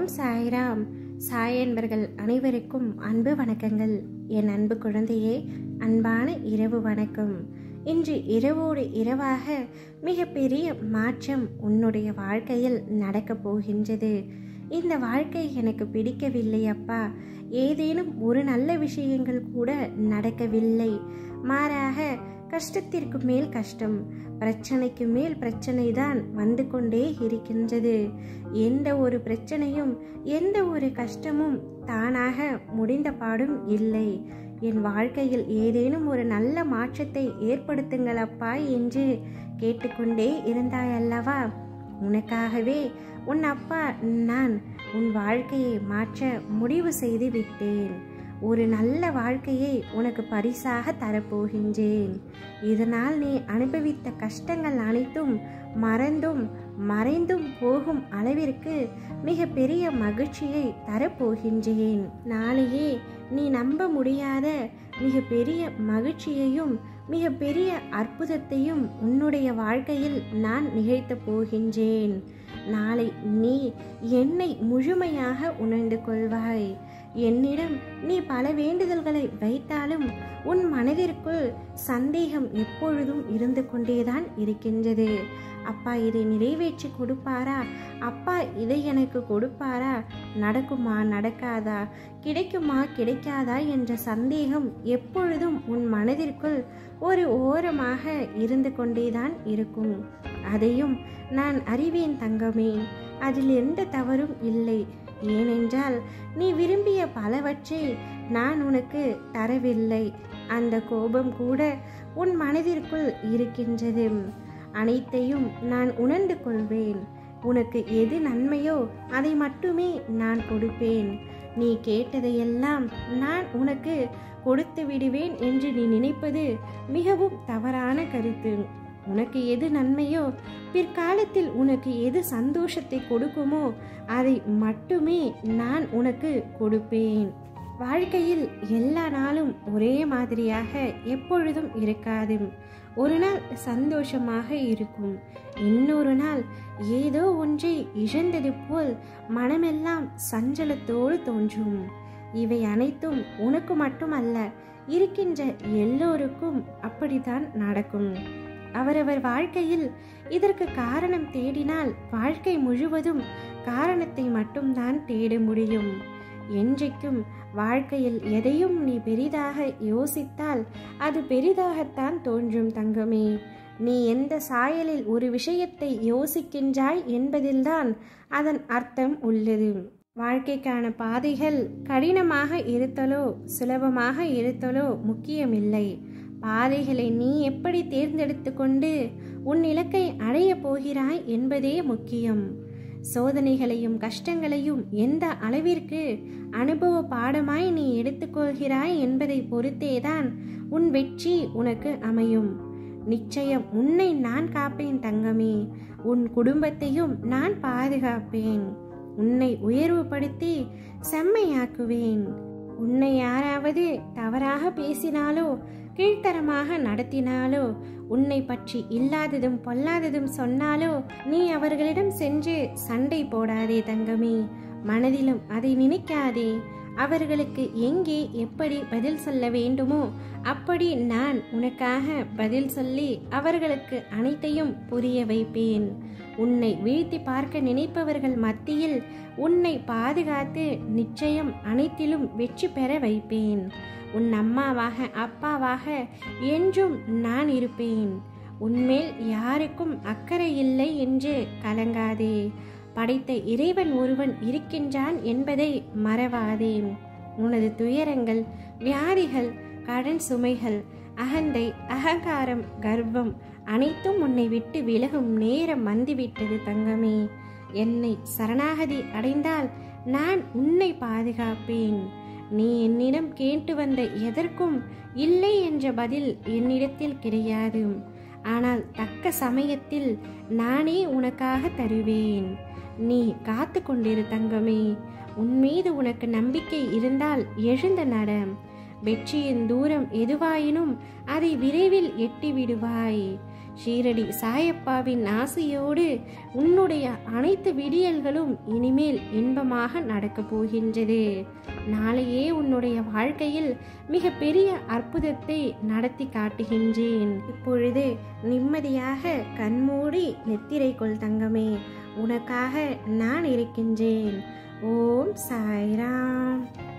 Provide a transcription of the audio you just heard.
ஓம் சாய்ராம் சாய் என்பர்கள் அனைவருக்கும் அன்பு வணக்கங்கள் என் அன்பு குழந்தையே அன்பான இரவு வணக்கம் இன்று இரவோடு இரவாக மிகப்பெரிய மாற்றம் உன்னுடைய வாழ்க்கையில் நடக்கப் போகின்றது இந்த வாழ்க்கை எனக்கு பிடிக்கவில்லை அப்பா ஏதேனும் ஒரு நல்ல விஷயங்கள் கூட நடக்கவில்லை மாறாக கஷ்டத்திற்கு மேல் கஷ்டம் பிரச்சனைக்கு மேல் பிரச்சனை தான் வந்து கொண்டே இருக்கின்றது எந்த ஒரு பிரச்சனையும் எந்த ஒரு கஷ்டமும் தானாக முடிந்த பாடும் இல்லை என் வாழ்க்கையில் ஏதேனும் ஒரு நல்ல மாற்றத்தை ஏற்படுத்துங்கள் அப்பா என்று கேட்டுக்கொண்டே இருந்தாய் அல்லவா உனக்காகவே உன் அப்பா நான் உன் வாழ்க்கையை மாற்ற முடிவு செய்து விட்டேன் ஒரு நல்ல வாழ்க்கையை உனக்கு பரிசாக தரப்போகின்றேன் இதனால் நீ அனுபவித்த கஷ்டங்கள் அனைத்தும் மறந்தும் மறைந்தும் போகும் அளவிற்கு மிக பெரிய மகிழ்ச்சியை தரப்போகின்றேன் நாளையே நீ நம்ப முடியாத மிக பெரிய மகிழ்ச்சியையும் மிக பெரிய அற்புதத்தையும் உன்னுடைய வாழ்க்கையில் நான் நிகழ்த்தப் போகின்றேன் நாளை நீ என்னை முழுமையாக உணர்ந்து கொள்வாய் என்னிடம் நீ பல வேண்டுதல்களை வைத்தாலும் உன் மனதிற்குள் சந்தேகம் எப்பொழுதும் இருந்து கொண்டேதான் இருக்கின்றது அப்பா இதை நிறைவேற்றி கொடுப்பாரா அப்பா இதை எனக்கு கொடுப்பாரா நடக்குமா நடக்காதா கிடைக்குமா கிடைக்காதா என்ற சந்தேகம் எப்பொழுதும் உன் மனதிற்குள் ஒரு ஓரமாக இருந்து கொண்டேதான் இருக்கும் அதையும் நான் அறிவேன் தங்கமே அதில் எந்த தவறும் இல்லை ஏனென்றால் நீ விரும்பிய பலவற்றை நான் உனக்கு தரவில்லை அந்த கோபம் கூட உன் மனதிற்குள் இருக்கின்றது அனைத்தையும் நான் உணர்ந்து கொள்வேன் உனக்கு எது நன்மையோ அதை மட்டுமே நான் கொடுப்பேன் நீ கேட்டதையெல்லாம் நான் உனக்கு கொடுத்து விடுவேன் என்று நீ நினைப்பது மிகவும் தவறான கருத்து உனக்கு எது நன்மையோ பிற்காலத்தில் உனக்கு எது சந்தோஷத்தை கொடுக்குமோ அதை மட்டுமே நான் உனக்கு கொடுப்பேன் வாழ்க்கையில் எல்லா நாளும் ஒரே மாதிரியாக எப்பொழுதும் இருக்காது ஒரு நாள் சந்தோஷமாக இருக்கும் இன்னொரு நாள் ஏதோ ஒன்றை இழந்தது போல் மனமெல்லாம் சஞ்சலத்தோடு தோன்றும் இவை அனைத்தும் உனக்கு மட்டுமல்ல இருக்கின்ற எல்லோருக்கும் அப்படித்தான் நடக்கும் அவரவர் வாழ்க்கையில் இதற்கு காரணம் தேடினால் வாழ்க்கை முழுவதும் காரணத்தை மட்டும்தான் தேட முடியும் என்றைக்கும் வாழ்க்கையில் எதையும் நீ பெரிதாக யோசித்தால் அது பெரிதாகத்தான் தோன்றும் தங்கமே நீ எந்த சாயலில் ஒரு விஷயத்தை யோசிக்கின்றாய் என்பதில்தான் அதன் அர்த்தம் உள்ளது வாழ்க்கைக்கான பாதைகள் கடினமாக இருத்தலோ சுலபமாக இருத்தலோ முக்கியமில்லை பாதைகளை நீ எப்படி தேர்ந்தெடுத்து கொண்டு உன் இலக்கை அடையப் போகிறாய் என்பதே முக்கியம் சோதனைகளையும் கஷ்டங்களையும் எந்த அளவிற்கு அனுபவ பாடமாய் நீ எடுத்துக்கொள்கிறாய் என்பதை பொறுத்தேதான் உன் வெற்றி உனக்கு அமையும் நிச்சயம் உன்னை நான் காப்பேன் தங்கமே உன் குடும்பத்தையும் நான் பாதுகாப்பேன் உன்னை உயர்வுபடுத்தி செம்மையாக்குவேன் உன்னை யாராவது தவறாக பேசினாலோ கீழ்த்தரமாக நடத்தினாலோ உன்னை பற்றி இல்லாததும் பொல்லாததும் சொன்னாலோ நீ அவர்களிடம் சென்று சண்டை போடாதே தங்கமே மனதிலும் அதை நினைக்காதே அவர்களுக்கு எங்கே எப்படி பதில் சொல்ல வேண்டுமோ அப்படி நான் உனக்காக பதில் சொல்லி அவர்களுக்கு அனைத்தையும் புரிய வைப்பேன் உன்னை வீழ்த்தி பார்க்க நினைப்பவர்கள் மத்தியில் உன்னை பாதுகாத்து நிச்சயம் அனைத்திலும் வெற்றி பெற வைப்பேன் உன் அம்மாவாக அப்பாவாக என்றும் நான் இருப்பேன் உன்மேல் யாருக்கும் அக்கறை இல்லை என்று கலங்காதே படைத்த இறைவன் ஒருவன் இருக்கின்றான் என்பதை மறவாதே உனது துயரங்கள் வியாதிகள் கடன் சுமைகள் அகந்தை அகங்காரம் கர்வம் அனைத்தும் உன்னை விட்டு விலகும் நேரம் வந்துவிட்டது தங்கமே என்னை சரணாகதி அடைந்தால் நான் உன்னை பாதுகாப்பேன் நீ என்னிடம் கேட்டு வந்த எதற்கும் இல்லை என்ற பதில் என்னிடத்தில் கிடையாது ஆனால் தக்க சமயத்தில் நானே உனக்காக தருவேன் நீ காத்து கொண்டிரு தங்கமே உன் மீது உனக்கு நம்பிக்கை இருந்தால் எழுந்த நட வெற்றியின் தூரம் எதுவாயினும் அதை விரைவில் எட்டி விடுவாய் ஷீரடி சாயப்பாவின் ஆசையோடு உன்னுடைய அனைத்து விடியல்களும் இனிமேல் இன்பமாக நடக்கப் போகின்றது நாளையே உன்னுடைய வாழ்க்கையில் மிக பெரிய அற்புதத்தை நடத்தி காட்டுகின்றேன் இப்பொழுது நிம்மதியாக கண்மூடி நெத்திரை கொள் தங்கமே உனக்காக நான் இருக்கின்றேன் ஓம் சாய்ராம்